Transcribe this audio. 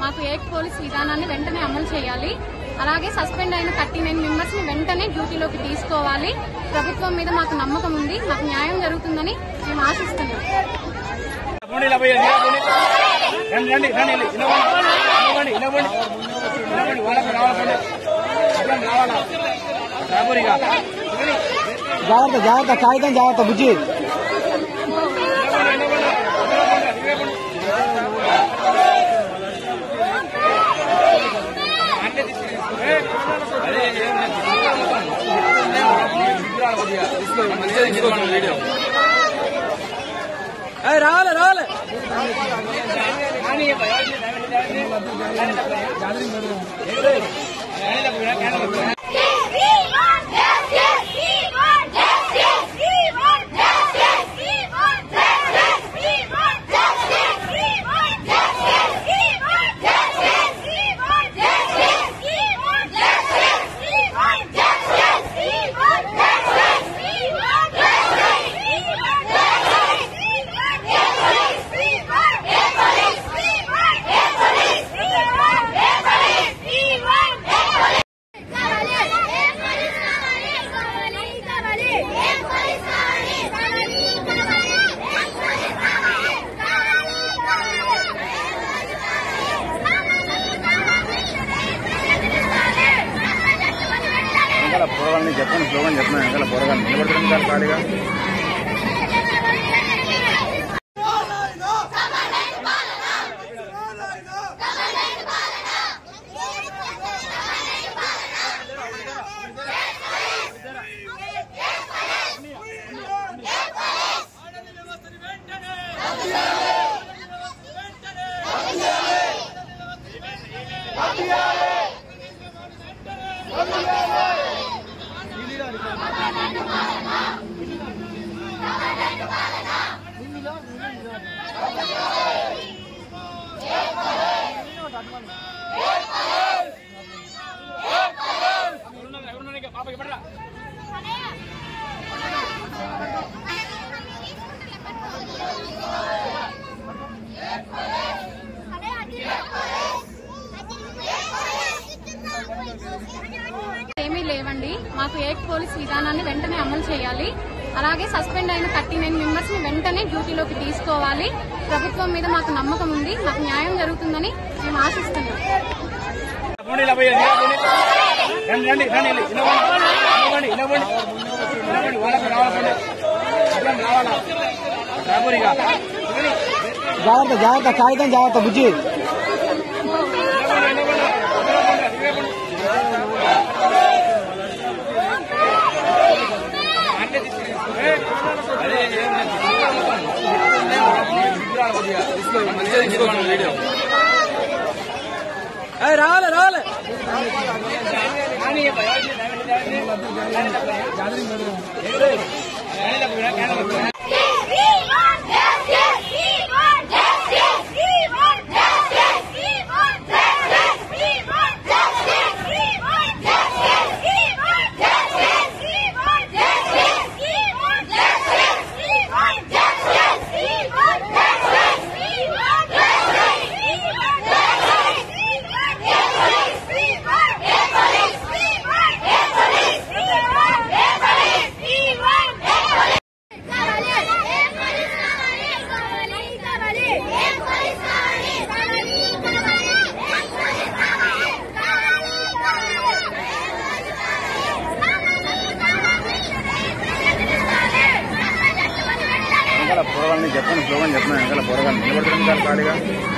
మాకు ఏక్ పోలీస్ విధానాన్ని వెంటనే అమలు చేయాలి అలాగే సస్పెండ్ అయిన థర్టీ నైన్ మెంబర్స్ ని వెంటనే డ్యూటీలోకి తీసుకోవాలి ప్రభుత్వం మీద మాకు నమ్మకం ఉంది మాకు న్యాయం జరుగుతుందని మేము ఆశిస్తున్నాం పోండి ఇలా పోయి, ఇలా పోండి. రండి రండి రండి ఇలా ఇవ్వండి ఇవ్వండి ఇవ్వండి వాళ్ళకి రావాలి అర్థం రావాలా రాబోరిగా జాగ్రత్త జాగ్రత్త కాగితం జాగ్రత్త బుజ్జి రావాలి రావాలి వెనకాల పోరగాలని చెప్పండి స్లోగన్ చెప్పండి వెనకాల పోరగాలు నిలబడుతుంది కాదు ఖాళీగా ఏమీ లేవండి మాకు ఏక్ పోలీస్ విధానాన్ని వెంటనే అమలు చేయాలి అలాగే సస్పెండ్ అయిన థర్టీ నైన్ మెంబర్స్ ని వెంటనే డ్యూటీలోకి తీసుకోవాలి ప్రభుత్వం మీద మాకు నమ్మకం ఉంది మాకు న్యాయం జరుగుతుందని మేము ఆశిస్తున్నాం పోండి ఇలా పోయి, ఇలా పోండి. రండి రండి రండి ఇవ్వండి ఇవ్వండి ఇవ్వండి వాళ్ళకి రావాలి అర్థం రావాలా రాబోరిగా జాగ్రత్త జాగ్రత్త కాగితం జాగ్రత్త బుజ్జి రావాలి రావాలి వెనకాల పోరగాలని చెప్పండి స్లోగన్ చెప్పండి వెనకాల పోరగాలు నిలబడుతుంది కాదు ఖాళీగా